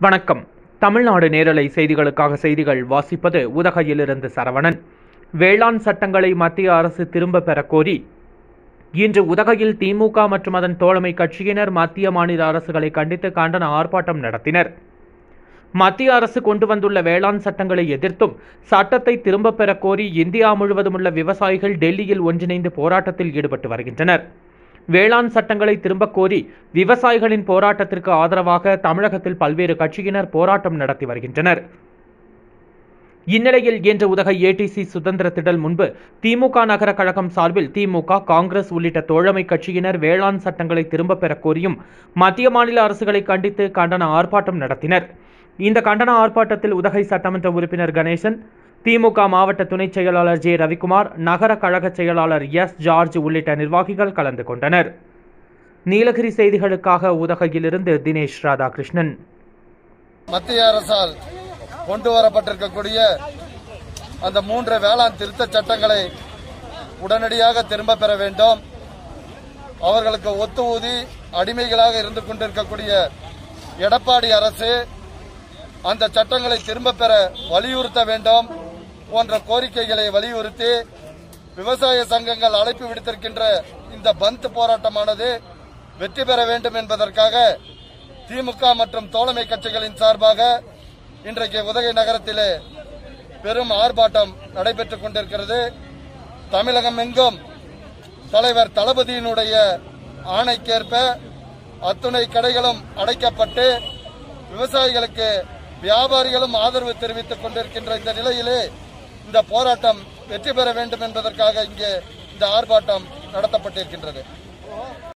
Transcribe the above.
வணக்கம் தமிழ்நாடு நேரலை செய்திகளுக்காக செய்திகள் வாசிப்பது உதகையிலிருந்து சரவணன் வேளாண் சட்டங்களை மத்திய அரசு திரும்ப பெறக் கோரி இன்று உதகையில் திமுக மற்றும் அதன் தோழமை கட்சியினர் மத்திய மாநில அரசுகளை கண்டித்து கண்டன ஆர்ப்பாட்டம் நடத்தினர் மத்திய அரசு கொண்டு வந்துள்ள வேளாண் சட்டங்களை எதிர்த்தும் சட்டத்தை திரும்பப் பெறக் கோரி இந்தியா முழுவதும் உள்ள விவசாயிகள் டெல்லியில் ஒன்றிணைந்து போராட்டத்தில் ஈடுபட்டு வருகின்றனர் வேளாண் சட்டங்களை திரும்பக் கோரி விவசாயிகளின் போராட்டத்திற்கு ஆதரவாக தமிழகத்தில் பல்வேறு கட்சியினர் போராட்டம் நடத்தி வருகின்றனர் இந்நிலையில் இன்று உதகை ஏடிசி சுதந்திர திடல் முன்பு திமுக நகர கழகம் சார்பில் திமுக காங்கிரஸ் உள்ளிட்ட தோழமை கட்சியினர் வேளாண் சட்டங்களை திரும்பப் பெறக் கோரியும் மத்திய மாநில அரசுகளை கண்டித்து கண்டன ஆர்ப்பாட்டம் நடத்தினர் இந்த கண்டன ஆர்ப்பாட்டத்தில் உதகை சட்டமன்ற உறுப்பினர் கணேசன் திமுக மாவட்ட துணைச் செயலாளர் ஜே ரவிக்குமார் நகர கழக செயலாளர் எஸ் ஜார்ஜ் உள்ளிட்ட நிர்வாகிகள் கலந்து கொண்டனர் நீலகிரி செய்திகளுக்காக உதகையிலிருந்து தினேஷ் ராதாகிருஷ்ணன் மத்திய அரசால் கொண்டு வரப்பட்டிருக்கக்கூடிய அந்த மூன்று வேளாண் திருத்த சட்டங்களை உடனடியாக திரும்ப பெற வேண்டும் அவர்களுக்கு ஒத்து ஊதி அடிமைகளாக இருந்து கொண்டிருக்கக்கூடிய எடப்பாடி அரசு அந்த சட்டங்களை திரும்ப பெற வலியுறுத்த வேண்டும் போன்ற கோரிக்கைகளை வலியுறுத்தி விவசாய சங்கங்கள் அழைப்பு விடுத்திருக்கின்ற இந்த பந்த் போராட்டமானது வெற்றி பெற வேண்டும் என்பதற்காக திமுக மற்றும் தோழமை கட்சிகளின் சார்பாக இன்றைக்கு உதகை நகரத்திலே பெரும் ஆர்ப்பாட்டம் நடைபெற்றுக் கொண்டிருக்கிறது தமிழகம் எங்கும் தலைவர் தளபதியினுடைய ஆணைக்கேற்ப அத்துணை கடைகளும் அடைக்கப்பட்டு விவசாயிகளுக்கு வியாபாரிகளும் ஆதரவு தெரிவித்துக் கொண்டிருக்கின்ற இந்த நிலையிலே இந்த போராட்டம் வெற்றி பெற வேண்டும் என்பதற்காக இங்கே இந்த ஆர்ப்பாட்டம் நடத்தப்பட்டிருக்கின்றது